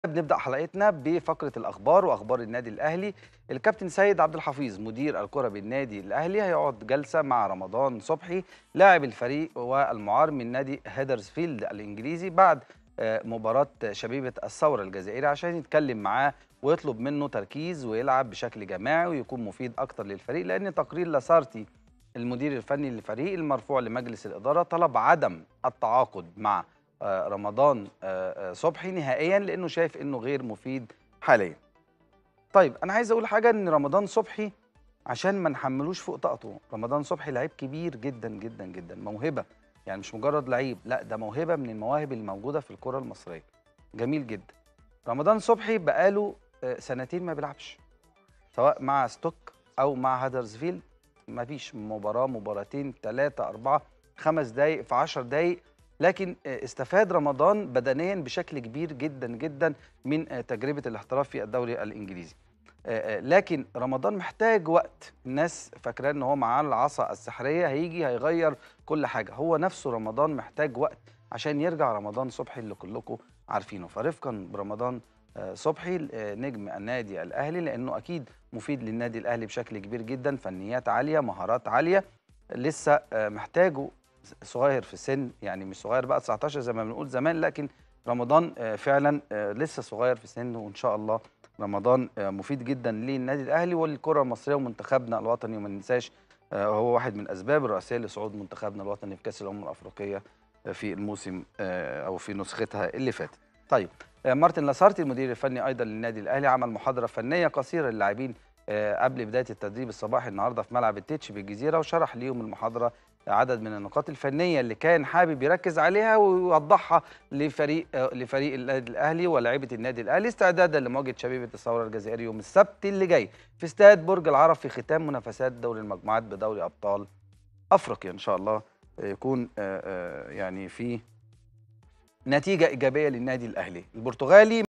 بنبدأ حلقتنا بفقرة الأخبار وأخبار النادي الأهلي الكابتن سيد عبد الحفيظ مدير الكرة بالنادي الأهلي هيقعد جلسة مع رمضان صبحي لاعب الفريق والمعار من نادي هيدرسفيلد الإنجليزي بعد آه، مباراة شبيبة الثورة الجزائري عشان يتكلم معاه ويطلب منه تركيز ويلعب بشكل جماعي ويكون مفيد أكتر للفريق لأن تقرير لاسارتي المدير الفني للفريق المرفوع لمجلس الإدارة طلب عدم التعاقد مع آه، رمضان آه، آه، صبحي نهائيا لانه شايف انه غير مفيد حاليا. طيب انا عايز اقول حاجه ان رمضان صبحي عشان ما نحملوش فوق طاقته، رمضان صبحي لعيب كبير جدا جدا جدا موهبه يعني مش مجرد لعيب لا ده موهبه من المواهب اللي موجوده في الكره المصريه. جميل جدا. رمضان صبحي بقاله آه، سنتين ما بيلعبش سواء مع ستوك او مع هادرزفيلد ما فيش مباراه مباراتين ثلاثه اربعه خمس دقائق في 10 دقائق لكن آه، استفاد رمضان بدنيا بشكل كبير جدا جدا من آه، تجربه الاحتراف في الدوري الانجليزي آه، آه، لكن رمضان محتاج وقت الناس فاكراه ان هو معاه العصا السحريه هيجي هيغير كل حاجه هو نفسه رمضان محتاج وقت عشان يرجع رمضان صبحي اللي كلكم عارفينه فرفقا برمضان آه، صبحي آه، نجم النادي الاهلي لانه اكيد مفيد للنادي الاهلي بشكل كبير جدا فنيات عاليه مهارات عاليه لسه آه، محتاجه صغير في السن يعني مش صغير بقى 19 زي ما بنقول زمان لكن رمضان آه، فعلا آه، لسه صغير في سنه وان شاء الله رمضان آه، مفيد جدا للنادي الاهلي وللكره المصريه ومنتخبنا الوطني وما ننساش آه، هو واحد من الاسباب الرئيسيه لصعود منتخبنا الوطني في كاس الامم الافريقيه آه، في الموسم آه، او في نسختها اللي فاتت. طيب آه، مارتن لاسارتي المدير الفني ايضا للنادي الاهلي عمل محاضره فنيه قصيره للاعبين آه، قبل بدايه التدريب الصباحي النهارده في ملعب التتش بالجزيره وشرح ليهم المحاضره عدد من النقاط الفنيه اللي كان حابب يركز عليها ويوضحها لفريق آه، لفريق النادي الاهلي ولاعيبه النادي الاهلي استعدادا لمواجهه شبيبه الثوره الجزائري يوم السبت اللي جاي في استاد برج العرب في ختام منافسات دوري المجموعات بدوري ابطال افريقيا ان شاء الله آه، يكون آه، آه، يعني في نتيجه ايجابيه للنادي الاهلي البرتغالي